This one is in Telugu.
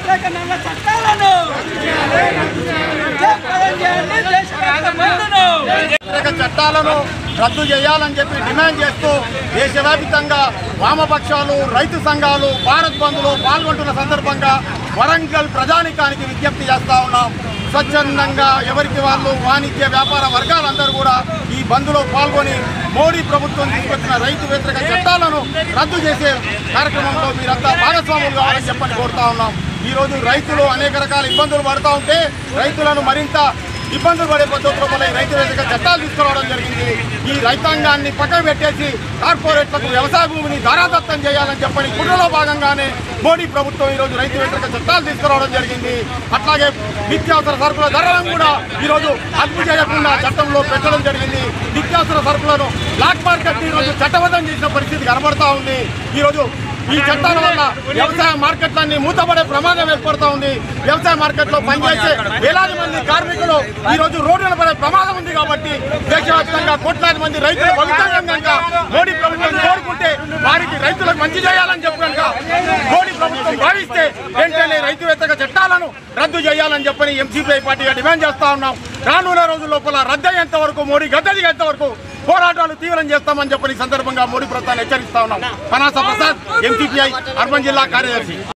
వ్యతిరేక నల్ల చట్టాలను జయప్రదం చేయండి దేశవ్యాప్త బంద్ను వ్యతిరేక చట్టాలను రద్దు చేయాలని చెప్పి డిమాండ్ చేస్తూ దేశవ్యాప్తంగా వామపక్షాలు రైతు సంఘాలు భారత్ బంద్లో పాల్గొంటున్న సందర్భంగా వరంగల్ ప్రజానికానికి విజ్ఞప్తి చేస్తా ఉన్నాం స్వచ్ఛందంగా ఎవరికి వాళ్ళు వాణిజ్య వ్యాపార వర్గాలందరూ కూడా ఈ బంద్లో పాల్గొని మోడీ ప్రభుత్వం తీసుకొచ్చిన రైతు వ్యతిరేక చట్టాలను రద్దు చేసే కార్యక్రమంలో మీరంతా భాగస్వాములు కావాలని చెప్పని కోరుతా ఉన్నాం ఈ రోజు రైతులు అనేక రకాల ఇబ్బందులు పడుతూ ఉంటే రైతులను మరింత ఇబ్బందులు పడే పద్ధతుల్లో మన ఈ రైతు వ్యతిరేక చట్టాలు తీసుకురావడం జరిగింది ఈ రైతాంగాన్ని పక్కన పెట్టేసి కార్పొరేట్లకు వ్యవసాయ భూమిని ధారాదత్తం చేయాలని చెప్పని కుట్రలో భాగంగానే మోడీ ప్రభుత్వం ఈరోజు రైతు వ్యతిరేక చట్టాలు తీసుకురావడం జరిగింది అట్లాగే నిత్యావసర సరుకుల ధరలను కూడా ఈరోజు అదుపు చేయకుండా చట్టంలో పెట్టడం జరిగింది నిత్యావసర సరుకులను బ్లాక్ మార్కెట్ ఈరోజు చట్టబద్ధం చేసిన పరిస్థితి కనబడతా ఉంది ఈరోజు ఈ చట్టాల వల్ల వ్యవసాయ మార్కెట్లన్నీ మూతపడే ప్రమాదం ఏర్పడుతూ ఉంది వ్యవసాయ మార్కెట్లో పనిచేసే వేలాది మంది కార్మికులు ఈ రోజు రోడ్డున పడే ప్రమాదం ఉంది కాబట్టి దేశవ్యాప్తంగా కోట్లాది మంది రైతులు భవితవ్యం కనుక మోడీ ప్రభుత్వం కోరుకుంటే వారికి రైతులకు మంచి చేయాలని చెప్పి కనుక మోడీ ప్రభుత్వం భావిస్తే వెంటనే రైతు వ్యతిరేక చట్టాలను రద్దు చేయాలని చెప్పని ఎంసీపీఐ పార్టీగా డిమాండ్ చేస్తా ఉన్నాం రానున్న రోజుల లోపల రద్దు అయ్యేంత వరకు మోడీ గద్దె దిగేంత వరకు పోరాటాలు తీవ్రం చేస్తామని చెప్పని ఈ సందర్భంగా మోడీ ప్రభుత్వాన్ని హెచ్చరిస్తా ఉన్నాం పనాస ప్రసాద్ ఎంపీపీఐ అర్బన్ జిల్లా కార్యదర్శి